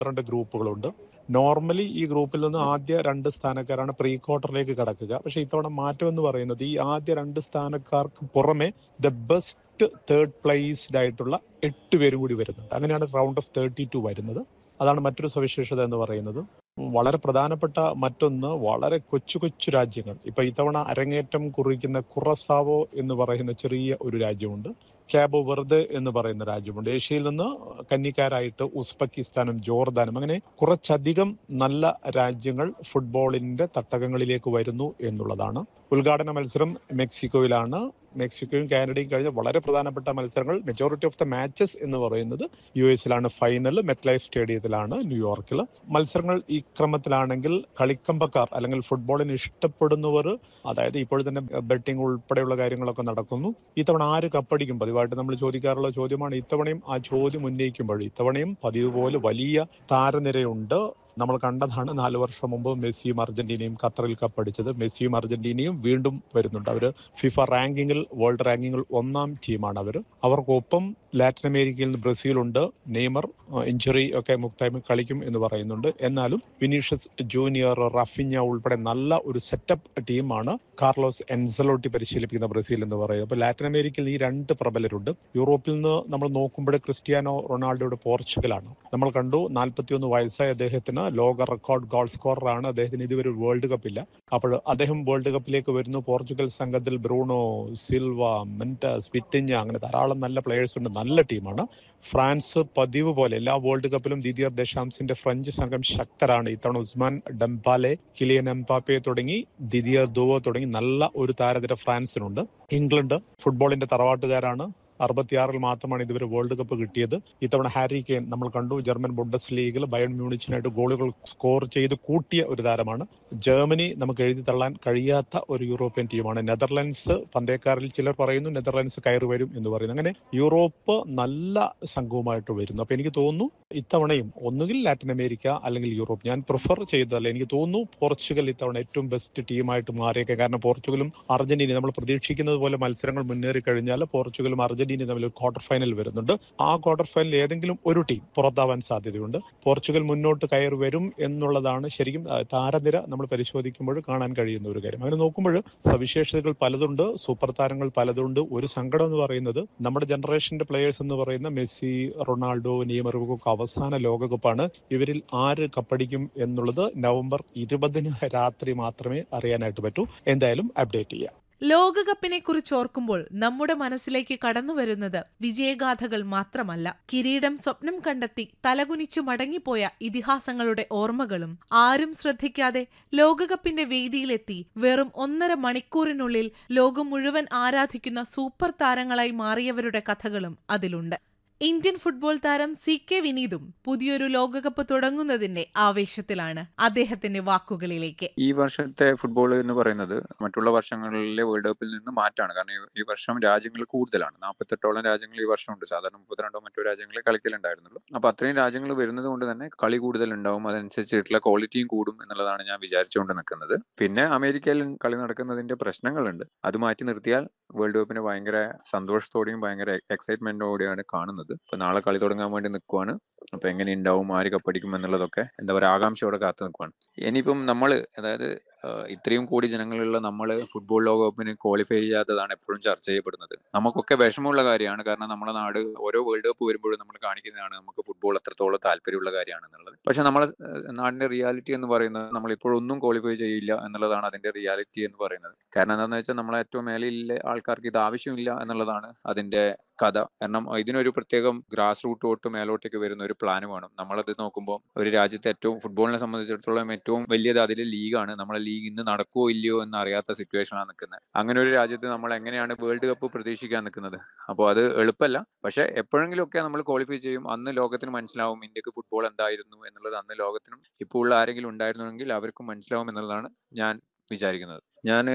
രണ്ട് ഗ്രൂപ്പുകളുണ്ട് നോർമലി ഈ ഗ്രൂപ്പിൽ നിന്ന് ആദ്യ രണ്ട് സ്ഥാനക്കാരാണ് പ്രീ ക്വാർട്ടറിലേക്ക് കടക്കുക പക്ഷേ ഇത്തവണ മാറ്റം എന്ന് പറയുന്നത് ഈ ആദ്യ രണ്ട് സ്ഥാനക്കാർക്ക് പുറമെ ദ ബെസ്റ്റ് തേർഡ് പ്ലേസ്ഡ് ആയിട്ടുള്ള എട്ട് പേരും കൂടി വരുന്നുണ്ട് അങ്ങനെയാണ് റൗണ്ട് ഓഫ് തേർട്ടി ടു വരുന്നത് അതാണ് മറ്റൊരു സവിശേഷത എന്ന് പറയുന്നത് വളരെ പ്രധാനപ്പെട്ട മറ്റൊന്ന് വളരെ കൊച്ചു കൊച്ചു രാജ്യങ്ങൾ ഇപ്പൊ ഇത്തവണ അരങ്ങേറ്റം കുറിക്കുന്ന കുറസാവോ എന്ന് പറയുന്ന ചെറിയ ഒരു രാജ്യമുണ്ട് ക്യാബോ വെറുതെ എന്ന് പറയുന്ന രാജ്യമുണ്ട് ഏഷ്യയിൽ നിന്ന് കന്നിക്കാരായിട്ട് ഉസ്ബെക്കിസ്ഥാനും ജോർദാനും അങ്ങനെ കുറച്ചധികം നല്ല രാജ്യങ്ങൾ ഫുട്ബോളിന്റെ തട്ടകങ്ങളിലേക്ക് വരുന്നു എന്നുള്ളതാണ് ഉദ്ഘാടന മത്സരം മെക്സിക്കോയിലാണ് മെക്സിക്കോയും കാനഡയും കഴിഞ്ഞ വളരെ പ്രധാനപ്പെട്ട മത്സരങ്ങൾ മെജോറിറ്റി ഓഫ് ദ മാച്ചസ് എന്ന് പറയുന്നത് യു എസിലാണ് ഫൈനൽ മെറ്റ് ലൈഫ് സ്റ്റേഡിയത്തിലാണ് ന്യൂയോർക്കിൽ മത്സരങ്ങൾ ഈ ക്രമത്തിലാണെങ്കിൽ കളിക്കമ്പക്കാർ അല്ലെങ്കിൽ ഫുട്ബോളിന് ഇഷ്ടപ്പെടുന്നവർ അതായത് ഇപ്പോൾ തന്നെ ബെറ്റിംഗ് ഉൾപ്പെടെയുള്ള കാര്യങ്ങളൊക്കെ നടക്കുന്നു ഇത്തവണ ആര് കപ്പടിക്കും പതിവായിട്ട് നമ്മൾ ചോദിക്കാറുള്ള ചോദ്യമാണ് ഇത്തവണയും ആ ചോദ്യം ഉന്നയിക്കുമ്പോൾ ഇത്തവണയും പതിവ് പോലെ വലിയ താരനിരയുണ്ട് നമ്മൾ കണ്ടതാണ് നാല് വർഷം മുമ്പ് മെസ്സിയും അർജന്റീനയും ഖത്തറിൽ കപ്പടിച്ചത് മെസ്സിയും അർജന്റീനയും വീണ്ടും വരുന്നുണ്ട് അവർ ഫിഫ റാങ്കിങ്ങിൽ വേൾഡ് റാങ്കിങ്ങിൽ ഒന്നാം ടീമാണ് അവർ അവർക്കൊപ്പം ലാറ്റിൻ അമേരിക്കയിൽ നിന്ന് ബ്രസീലുണ്ട് നെയ്മർ ഇഞ്ചുറി ഒക്കെ മുക്തായ്മ കളിക്കും എന്ന് പറയുന്നുണ്ട് എന്നാലും വിനീഷ്യസ് ജൂനിയർ റഫിഞ്ഞ ഉൾപ്പെടെ നല്ല ഒരു സെറ്റപ്പ് ടീമാണ് കാർലോസ് എൻസലോട്ടി പരിശീലിപ്പിക്കുന്ന ബ്രസീൽ എന്ന് പറയുന്നത് അപ്പോൾ ലാറ്റിൻ അമേരിക്കയിൽ ഈ രണ്ട് പ്രബലരുണ്ട് യൂറോപ്പിൽ നിന്ന് നമ്മൾ നോക്കുമ്പോൾ ക്രിസ്ത്യാനോ റൊണാൾഡോയുടെ പോർച്ചുഗലാണ് നമ്മൾ കണ്ടു നാൽപ്പത്തിയൊന്ന് വയസ്സായ അദ്ദേഹത്തിന് ലോക റെക്കോർഡ് ഗോൾ സ്കോററാണ് അദ്ദേഹത്തിന് ഇതുവരെ ഒരു വേൾഡ് കപ്പ് ഇല്ല അപ്പോൾ അദ്ദേഹം വേൾഡ് കപ്പിലേക്ക് വരുന്നു പോർച്ചുഗൽ സംഘത്തിൽ ബ്രൂണോ സിൽവ മെന്റസ് വിറ്റിഞ്ഞ അങ്ങനെ ധാരാളം നല്ല പ്ലേയേഴ്സ് ഉണ്ട് നല്ല ടീമാണ് ഫ്രാൻസ് പതിവ് പോലെ എല്ലാ വേൾഡ് കപ്പിലും ദിദിയർ ദശാംസിന്റെ ഫ്രഞ്ച് സംഘം ശക്തരാണ് ഇത്തവണ ഉസ്മാൻ ഡംപാലെ കിലിയൻ എംപാപ്പെ തുടങ്ങി ദിദിയർ ദുവോ തുടങ്ങി നല്ല ഒരു താരനിര ഫ്രാൻസിനുണ്ട് ഇംഗ്ലണ്ട് ഫുട്ബോളിന്റെ തറവാട്ടുകാരാണ് അറുപത്തിയാറിൽ മാത്രമാണ് ഇതുവരെ വേൾഡ് കപ്പ് കിട്ടിയത് ഇത്തവണ ഹാരി കെയ്ൻ നമ്മൾ കണ്ടു ജർമ്മൻ ബുണ്ടസ് ലീഗിൽ ബയൺ മ്യൂണിച്ചിനായിട്ട് ഗോളുകൾ സ്കോർ ചെയ്ത് കൂട്ടിയ ഒരു താരമാണ് ജർമ്മനി നമുക്ക് എഴുതി തള്ളാൻ കഴിയാത്ത ഒരു യൂറോപ്യൻ ടീമാണ് നെതർലൻഡ്സ് പന്തേക്കാരിൽ ചിലർ പറയുന്നു നെതർലൻഡ്സ് കയറി വരും എന്ന് പറയുന്നു അങ്ങനെ യൂറോപ്പ് നല്ല സംഘവുമായിട്ട് വരുന്നു അപ്പൊ എനിക്ക് തോന്നുന്നു ഇത്തവണയും ഒന്നുകിൽ ലാറ്റിൻ അമേരിക്ക അല്ലെങ്കിൽ യൂറോപ്പ് ഞാൻ പ്രിഫർ ചെയ്തതല്ല എനിക്ക് തോന്നുന്നു പോർച്ചുഗൽ ഇത്തവണ ഏറ്റവും ബെസ്റ്റ് ടീമായിട്ട് മാറിയേക്കെ കാരണം പോർച്ചുഗലും അർജന്റീന നമ്മൾ പ്രതീക്ഷിക്കുന്നത് പോലെ മത്സരങ്ങൾ മുന്നേറി കഴിഞ്ഞാൽ പോർച്ചുഗലും അർജന്റീനയും തമ്മിൽ ക്വാർട്ടർ ഫൈനൽ വരുന്നുണ്ട് ആ ക്വാർട്ടർ ഫൈനലിൽ ഏതെങ്കിലും ഒരു ടീം പുറത്താവാൻ സാധ്യതയുണ്ട് പോർച്ചുഗൽ മുന്നോട്ട് കയറി വരും എന്നുള്ളതാണ് ശരിക്കും താരനിര നമ്മൾ പരിശോധിക്കുമ്പോൾ കാണാൻ കഴിയുന്ന ഒരു കാര്യം അങ്ങനെ നോക്കുമ്പോൾ സവിശേഷതകൾ പലതുണ്ട് സൂപ്പർ താരങ്ങൾ പലതുണ്ട് ഒരു സങ്കടം എന്ന് പറയുന്നത് നമ്മുടെ ജനറേഷന്റെ പ്ലേയേഴ്സ് എന്ന് പറയുന്ന മെസ്സി റൊണാൾഡോ നെയ്മർ ഇവർക്കൊക്കെ അവസാന ലോകകപ്പാണ് ഇവരിൽ ആര് കപ്പടിക്കും എന്നുള്ളത് നവംബർ ഇരുപതിന് രാത്രി മാത്രമേ അറിയാനായിട്ട് പറ്റൂ എന്തായാലും അപ്ഡേറ്റ് ചെയ്യാം ലോകകപ്പിനെ കുറിച്ച് ഓർക്കുമ്പോൾ നമ്മുടെ മനസ്സിലേക്ക് കടന്നുവരുന്നത് വിജയഗാഥകൾ മാത്രമല്ല കിരീടം സ്വപ്നം കണ്ടെത്തി തലകുനിച്ചു മടങ്ങിപ്പോയ ഇതിഹാസങ്ങളുടെ ഓർമ്മകളും ആരും ശ്രദ്ധിക്കാതെ ലോകകപ്പിന്റെ വേദിയിലെത്തി വെറും ഒന്നര മണിക്കൂറിനുള്ളിൽ ലോകം മുഴുവൻ ആരാധിക്കുന്ന സൂപ്പർ താരങ്ങളായി മാറിയവരുടെ കഥകളും അതിലുണ്ട് ഇന്ത്യൻ ഫുട്ബോൾ താരം സി കെ വിനീതും പുതിയൊരു ലോകകപ്പ് തുടങ്ങുന്നതിന്റെ ആവേശത്തിലാണ് അദ്ദേഹത്തിന്റെ വാക്കുകളിലേക്ക് ഈ വർഷത്തെ ഫുട്ബോൾ എന്ന് പറയുന്നത് മറ്റുള്ള വർഷങ്ങളിലെ വേൾഡ് കപ്പിൽ നിന്ന് മാറ്റാണ് കാരണം ഈ വർഷം രാജ്യങ്ങൾ കൂടുതലാണ് നാൽപ്പത്തെട്ടോളം രാജ്യങ്ങൾ ഈ വർഷം ഉണ്ട് സാധാരണ മുപ്പത്തിരണ്ടോ മറ്റോ രാജ്യങ്ങളെ കളിക്കലുണ്ടായിരുന്നുള്ളൂ അപ്പൊ അത്രയും രാജ്യങ്ങൾ വരുന്നത് കൊണ്ട് തന്നെ കളി കൂടുതൽ ഉണ്ടാവും അതനുസരിച്ചിട്ടുള്ള ക്വാളിറ്റിയും കൂടും എന്നുള്ളതാണ് ഞാൻ വിചാരിച്ചുകൊണ്ട് നിൽക്കുന്നത് പിന്നെ അമേരിക്കയിൽ കളി നടക്കുന്നതിന്റെ പ്രശ്നങ്ങളുണ്ട് അത് മാറ്റി നിർത്തിയാൽ വേൾഡ് കപ്പിനെ ഭയങ്കര സന്തോഷത്തോടെയും ഭയങ്കര എക്സൈറ്റ്മെന്റോടെയാണ് കാണുന്നത് ഇപ്പൊ നാളെ കളി തുടങ്ങാൻ വേണ്ടി നിൽക്കുവാണ് അപ്പൊ എങ്ങനെ ഉണ്ടാവും ആര് കപ്പടിക്കും എന്നുള്ളതൊക്കെ എന്താ പറയുക ആകാംക്ഷയോടെ കാത്തു നിൽക്കുവാണ് ഇനിയിപ്പം നമ്മൾ അതായത് ഇത്രയും കോടി ജനങ്ങളുള്ള നമ്മൾ ഫുട്ബോൾ ലോകകപ്പിന് ക്വാളിഫൈ ചെയ്യാത്തതാണ് എപ്പോഴും ചർച്ച ചെയ്യപ്പെടുന്നത് നമുക്കൊക്കെ വിഷമമുള്ള കാര്യമാണ് കാരണം നമ്മുടെ നാട് ഓരോ വേൾഡ് കപ്പ് വരുമ്പോഴും നമ്മൾ കാണിക്കുന്നതാണ് നമുക്ക് ഫുട്ബോൾ എത്രത്തോളം താല്പര്യമുള്ള കാര്യമാണെന്നുള്ളത് പക്ഷെ നമ്മളെ നാടിന്റെ റിയാലിറ്റി എന്ന് പറയുന്നത് നമ്മൾ ഇപ്പോഴൊന്നും ക്വാളിഫൈ ചെയ്യില്ല എന്നുള്ളതാണ് അതിന്റെ റിയാലിറ്റി എന്ന് പറയുന്നത് കാരണം എന്താണെന്ന് വെച്ചാൽ നമ്മളെ ഏറ്റവും മേലെയുള്ള ആൾക്കാർക്ക് ഇത് ആവശ്യമില്ല എന്നുള്ളതാണ് അതിന്റെ കഥ കാരണം ഇതിനൊരു പ്രത്യേകം ഗ്രാസ് റൂട്ട് തൊട്ട് മേലോട്ടേക്ക് വരുന്ന ഒരു പ്ലാൻ വേണം നമ്മളത് നോക്കുമ്പോൾ ഒരു രാജ്യത്തെ ഏറ്റവും ഫുട്ബോളിനെ സംബന്ധിച്ചിടത്തോളം ഏറ്റവും വലിയത് അതിലെ ലീഗാണ് നമ്മളെ ലീഗ് ഇന്ന് നടക്കുമോ ഇല്ലയോ എന്ന് അറിയാത്ത സിറ്റുവേഷനാണ് നിൽക്കുന്നത് അങ്ങനെ ഒരു രാജ്യത്ത് നമ്മൾ എങ്ങനെയാണ് വേൾഡ് കപ്പ് പ്രതീക്ഷിക്കാൻ നിൽക്കുന്നത് അപ്പോൾ അത് എളുപ്പമല്ല പക്ഷെ എപ്പോഴെങ്കിലും ഒക്കെ നമ്മൾ ക്വാളിഫൈ ചെയ്യും അന്ന് ലോകത്തിന് മനസ്സിലാവും ഇന്ത്യക്ക് ഫുട്ബോൾ എന്തായിരുന്നു എന്നുള്ളത് അന്ന് ലോകത്തിനും ഇപ്പോൾ ഉള്ള ആരെങ്കിലും ഉണ്ടായിരുന്നുവെങ്കിൽ അവർക്കും മനസ്സിലാവും എന്നുള്ളതാണ് ഞാൻ വിചാരിക്കുന്നത് ഞാൻ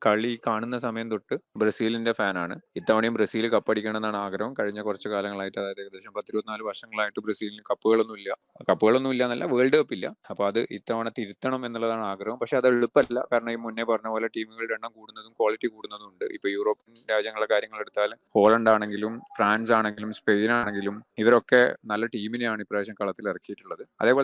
കളി കാണുന്ന സമയം തൊട്ട് ബ്രസീലിന്റെ ഫാനാണ് ഇത്തവണയും ബ്രസീൽ കപ്പടിക്കണം എന്നാണ് ആഗ്രഹം കഴിഞ്ഞ കുറച്ച് കാലങ്ങളായിട്ട് അതായത് ഏകദേശം പത്തിരുപത്തിനാല് വർഷങ്ങളായിട്ട് ബ്രസീലിന് കപ്പുകളൊന്നും ഇല്ല കപ്പുകളൊന്നും ഇല്ല എന്നല്ല വേൾഡ് കപ്പ് ഇല്ല അപ്പൊ അത് ഇത്തവണ തിരുത്തണം എന്നുള്ളതാണ് ആഗ്രഹം പക്ഷെ അത് എളുപ്പമല്ല കാരണം ഈ മുന്നേ പറഞ്ഞ പോലെ ടീമുകളുടെ എണ്ണം കൂടുന്നതും ക്വാളിറ്റി കൂടുന്നതും ഉണ്ട് ഇപ്പൊ യൂറോപ്യൻ രാജ്യങ്ങളെ കാര്യങ്ങൾ എടുത്താൽ ഹോളണ്ട് ആണെങ്കിലും ഫ്രാൻസ് ആണെങ്കിലും സ്പെയിൻ ആണെങ്കിലും ഇവരൊക്കെ നല്ല ടീമിനെയാണ് ഇപ്രാവശ്യം കളത്തിൽ ഇറക്കിയിട്ടുള്ളത് അതേപോലെ